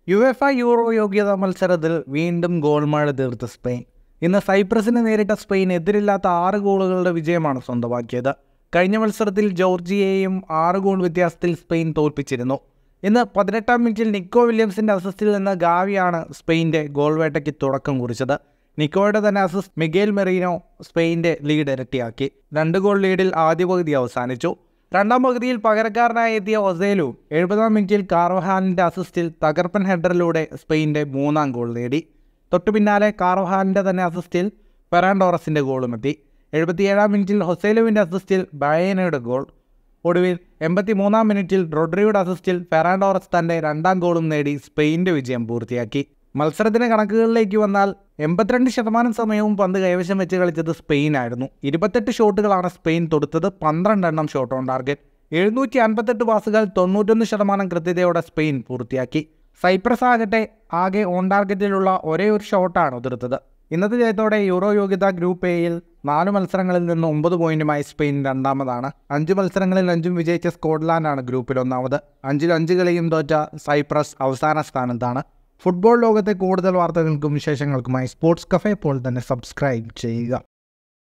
U F I euro യോഗ്യതാ മത്സരത്തിൽ വീണ്ടും ഗോൾ മഴ തീർത്ത് സ്പെയിൻ ഇന്ന് സൈപ്രസിനെ നേരിട്ട സ്പെയിൻ എതിരില്ലാത്ത ആറ് ഗോളുകളുടെ വിജയമാണ് സ്വന്തമാക്കിയത് കഴിഞ്ഞ മത്സരത്തിൽ ജോർജിയയെയും ആറ് ഗോൾ വ്യത്യാസത്തിൽ സ്പെയിൻ തോൽപ്പിച്ചിരുന്നു ഇന്ന് പതിനെട്ടാം മിനിറ്റിൽ നിക്കോ വില്യംസിന്റെ അസിസ്റ്റിൽ നിന്ന് ഗാവിയാണ് സ്പെയിൻ്റെ ഗോൾ വേട്ടയ്ക്ക് തുടക്കം കുറിച്ചത് നിക്കോയുടെ തന്നെ അസിസ്റ്റ് മിഗേൽ മെറീനോ സ്പെയിൻ്റെ ലീഡ് ഇരട്ടിയാക്കി രണ്ട് ഗോൾ ലീഡിൽ ആദ്യ പകുതി അവസാനിച്ചു രണ്ടാം പകുതിയിൽ പകരക്കാരനായി എത്തിയ ഒസേലു എഴുപതാം മിനിറ്റിൽ കാർവഹാലിൻ്റെ അസിസ്റ്റിൽ തകർപ്പൻ ഹെഡറിലൂടെ സ്പെയിൻ്റെ മൂന്നാം ഗോൾ നേടി തൊട്ടു പിന്നാലെ കാർവഹാലിൻ്റെ തന്നെ അസിസ്റ്റിൽ ഫെറാൻഡോറസിൻ്റെ ഗോളും എത്തി എഴുപത്തിയേഴാം മിനിറ്റിൽ ഹൊസേലുവിൻ്റെ അസിസ്റ്റിൽ ബയേനയുടെ ഗോൾ ഒടുവിൽ എൺപത്തി മൂന്നാം മിനിറ്റിൽ റൊഡ്രിയുടെ അസിസ്റ്റിൽ ഫെറാൻഡോറസ് തൻ്റെ രണ്ടാം ഗോളും നേടി സ്പെയിൻ്റെ വിജയം പൂർത്തിയാക്കി മത്സരത്തിൻ്റെ കണക്കുകളിലേക്ക് വന്നാൽ എൺപത്തിരണ്ട് ശതമാനം സമയവും പന്ത് കൈവശം വെച്ച് കളിച്ചത് സ്പെയിനായിരുന്നു ഇരുപത്തെട്ട് ഷോട്ടുകളാണ് സ്പെയിൻ തൊടുത്തത് പന്ത്രണ്ടെണ്ണം ഷോട്ട് ഓൺ ടാർഗറ്റ് എഴുന്നൂറ്റി അൻപത്തെട്ട് പാസുകൾ തൊണ്ണൂറ്റൊന്ന് ശതമാനം കൃത്യതയോടെ സ്പെയിൻ പൂർത്തിയാക്കി സൈപ്രസ് ആകട്ടെ ആകെ ഓൺ ടാർഗറ്റിലുള്ള ഒരേ ഒരു ഷോട്ടാണ് ഉതിർത്തത് ഇന്നത്തെ ജയത്തോടെ യൂറോ യോഗ്യത ഗ്രൂപ്പ് എയിൽ നാല് മത്സരങ്ങളിൽ നിന്ന് ഒമ്പത് പോയിന്റുമായി സ്പെയിൻ രണ്ടാമതാണ് അഞ്ച് മത്സരങ്ങളിൽ അഞ്ചും വിജയിച്ച സ്കോട്ട്ലാൻഡാണ് ഗ്രൂപ്പിൽ ഒന്നാമത് അഞ്ചിൽ അഞ്ച് കളിയും തോറ്റ സൈപ്രസ് അവസാന സ്ഥാനത്താണ് ഫുട്ബോൾ ലോകത്തെ കൂടുതൽ വാർത്തകൾക്കും വിശേഷങ്ങൾക്കുമായി സ്പോർട്സ് കഫേ പോൾ തന്നെ സബ്സ്ക്രൈബ് ചെയ്യുക